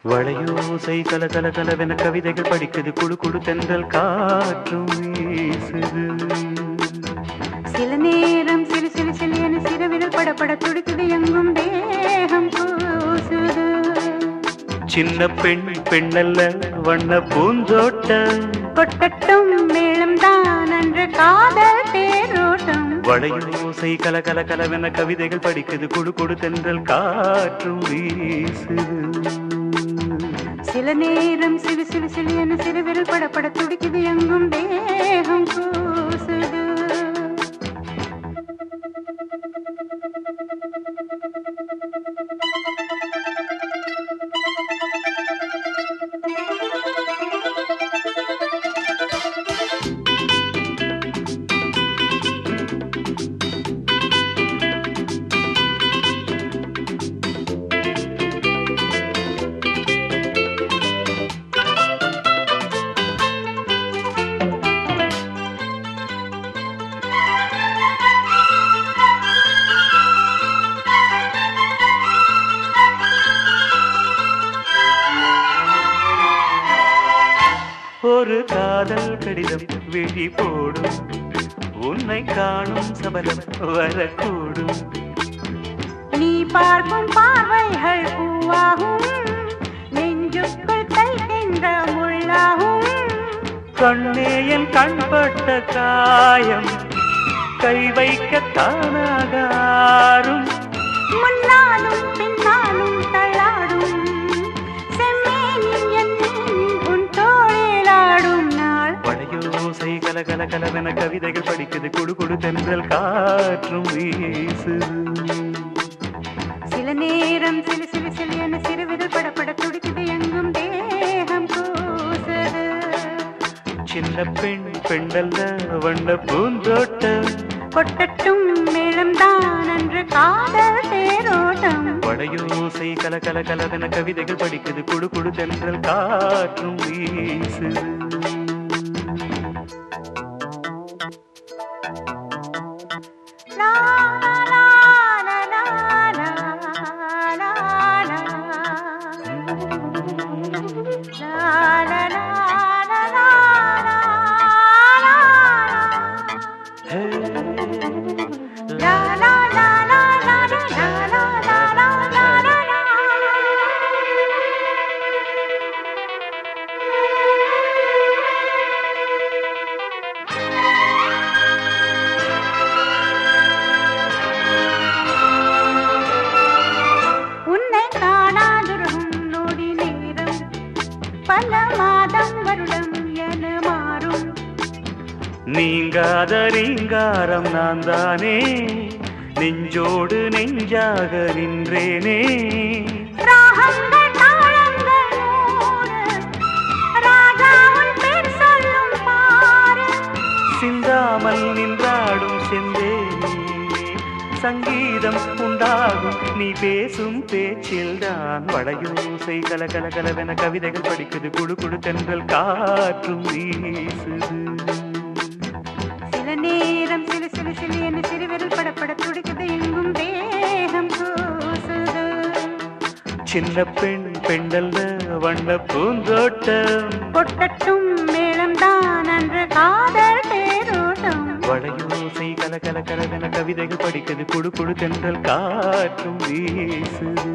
வளையோசை கல கல கலவென கவிதைகள் படிக்குது குடு குடு தென்றல் காற்றும் வீசுது சில நேரம் சிறு சிறு சிறு என சிறுவிரல் படப்பட துடிக்குது எங்கும் தேகம் கூசுது சின்ன பெண் பெண்ணல்ல வண்ண பூந்தோட்டம் கொட்டட்டும் மேளம் தான் அன்று காதல் தேரோட்டம் வளையோசை கல கல கலவென கவிதைகள் படிக்குது குடு குடு தென்றல் காற்றும் வீசுது சில நேரம் சிறு சிறு சிறு என சிறுவிரல் படப்பட துடிக்குது எங்கும் தேகம் கூசுது ஒரு காதல் கடிதம் விழி போடும் உன்னை காணும் சபலம் வரக்கூடும் நீ பார்க்கும் பார்வைகள் பூவாகும் நெஞ்சுக்குள் தைக்கின்ற முள்ளாகும் கண்ணே என் கண்பட்ட காயம் கை வைக்க தானாகாரும் முன்னாலும் பின்னாலும் தள்ளாடும் செம்மேனின் என் மேனி உன் தோளிலாடும் நாள் வளையோசை கல கல கலவென கவிதைகள் படிக்குது குடு குடு தென்றல் காற்றும் வீசுது சில நேரம் சிலு சிலு சிலு என சிறுவிரல் படப்பட துடிக்குது எங்கும் தேகம் கூசுது சின்ன பெண் பெண்ணல்ல வண்ண பூந்தோட்டம் கொட்டட்டும் மேளம் தான் அன்று காதல் தேரோட்டம் வளையோசை கல கல கலவென கவிதைகள் படிக்குது குடு குடு தென்றல் காற்றும் வீசுது லா, லா, லா, லா, லா, லா, லா. லா, லா, லா, லா, லா, லா, லா. ஹே, லா, லா, லா, லா, லா, லா, லா, லா, லா, லா, லா, லா. உன்னை காணாதிருக்கும் நொடி நேரம் பல மாதம் வருடம் என மாறும் நீங்காத ரீங்காரம் நான் தானே நெஞ்சோடு நெஞ்சாக நின்றேனே ராகங்கள் தாளங்கள் நூறு ராஜா உன் பேர் சொல்லும் பாரு சிந்தாமல் நின்றாடும் செந்தேனே சங்கீதம் உண்டாகும் நீ பேசும் பேச்சில் தான் வளையோசை கல கல கலவென கவிதைகள் படிக்குது குடு குடு தென்றல் காற்றும் வீசுது சில நேரம் சிலு சிலு சிலு என சிறுவிரல் படப்பட துடிக்குது எங்கும் தேகம் கூசுது சின்ன பெண் பெண்ணல்ல வண்ண பூந்தோட்டம் கொட்டட்டும் மேளம் தான் அன்று காதல் தேரோட்டம் வளையோசை கல கல கலவென கவிதைகள் படிக்குது குடு குடு தென்றல் காற்றும் வீசுது